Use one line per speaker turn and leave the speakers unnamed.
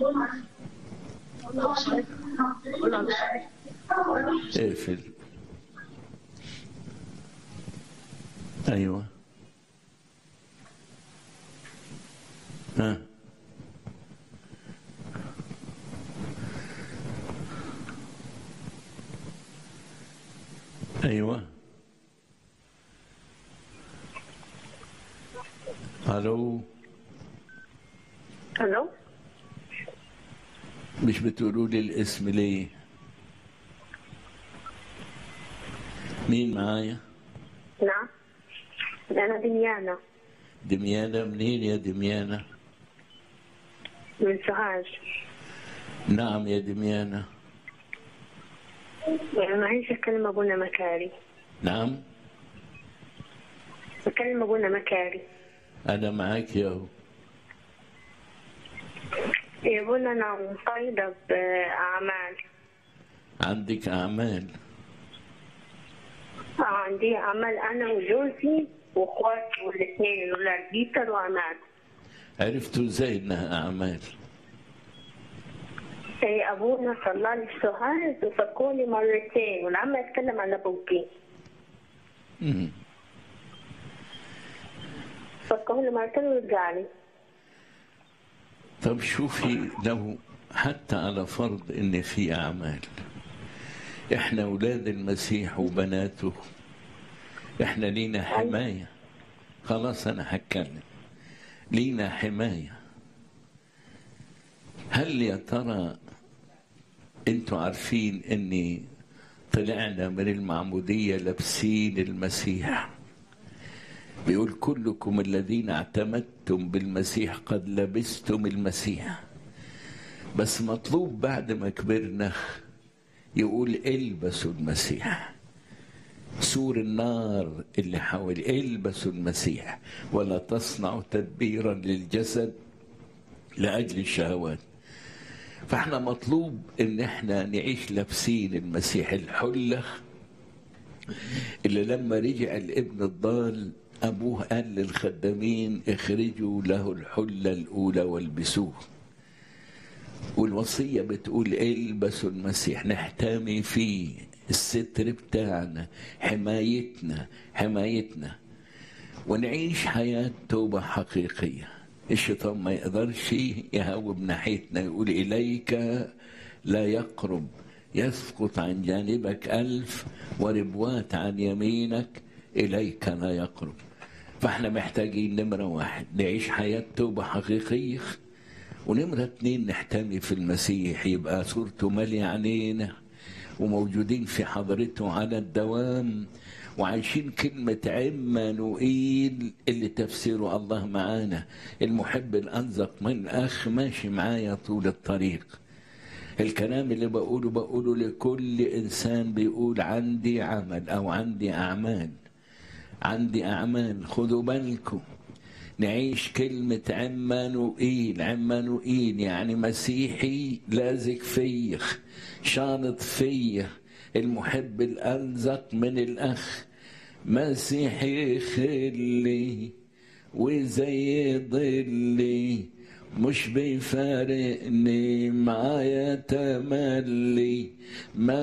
اقفل ايوه ها ايوه الو
الو
مش بتقولوا لي الاسم ليه مين معايا
نعم انا دنيانا
دميانة منين يا دميانة
من سوهاج
نعم يا دميانة
يعني معيش اكلم ابونا مكاري
نعم
بكلم ابونا مكاري
أنا معاك يا هو
يا ابونا انا مصيدة باعمال
عندك أعمال
آه، عندي عمل انا وجوزي واخواتي والاثنين الاولاد بيتر وعماد
عرفتوا ازاي انها اعمال
اي ابونا صلى لي في سوهاج وفكوني مرتين والعم يتكلم عن ابوكي
مم.
فكوني مرتين ورجع لي
طب شوفي لو حتى على فرض ان في اعمال احنا اولاد المسيح وبناته احنا لينا حمايه خلاص انا هتكلم لينا حمايه هل يا ترى انتوا عارفين اني طلعنا من المعموديه لابسين المسيح بيقول كلكم الذين اعتمدتم بالمسيح قد لبستم المسيح بس مطلوب بعد ما كبرنا يقول البسوا المسيح سور النار اللي حول البسوا المسيح ولا تصنعوا تدبيرا للجسد لاجل الشهوات فاحنا مطلوب ان احنا نعيش لابسين المسيح الحله اللي لما رجع الابن الضال ابوه قال للخدامين اخرجوا له الحله الاولى والبسوه والوصيه بتقول البسوا المسيح نحتمي فيه الستر بتاعنا حمايتنا حمايتنا ونعيش حياه توبه حقيقيه الشيطان ما يقدرش يهوب ناحيتنا يقول اليك لا يقرب يسقط عن جانبك ألف وربوات عن يمينك إليك لا يقرب فاحنا محتاجين نمرة واحد نعيش حياة توبة حقيقية ونمرة اتنين نحتمي في المسيح يبقى صورته مالية علينا وموجودين في حضرته على الدوام وعايشين كلمة عمانوئيل اللي تفسيره الله معانا المحب الأنزق من أخ ماشي معايا طول الطريق الكلام اللي بقوله بقوله لكل إنسان بيقول عندي عمل أو عندي أعمال عندي أعمال خدوا بالكم نعيش كلمة عمانوئيل عمانوئيل يعني مسيحي لازق فيه شانط فيه المحب الألزق من الأخ مسيحي خلي وزي ضلي مش بيفارقني معايا تملي ما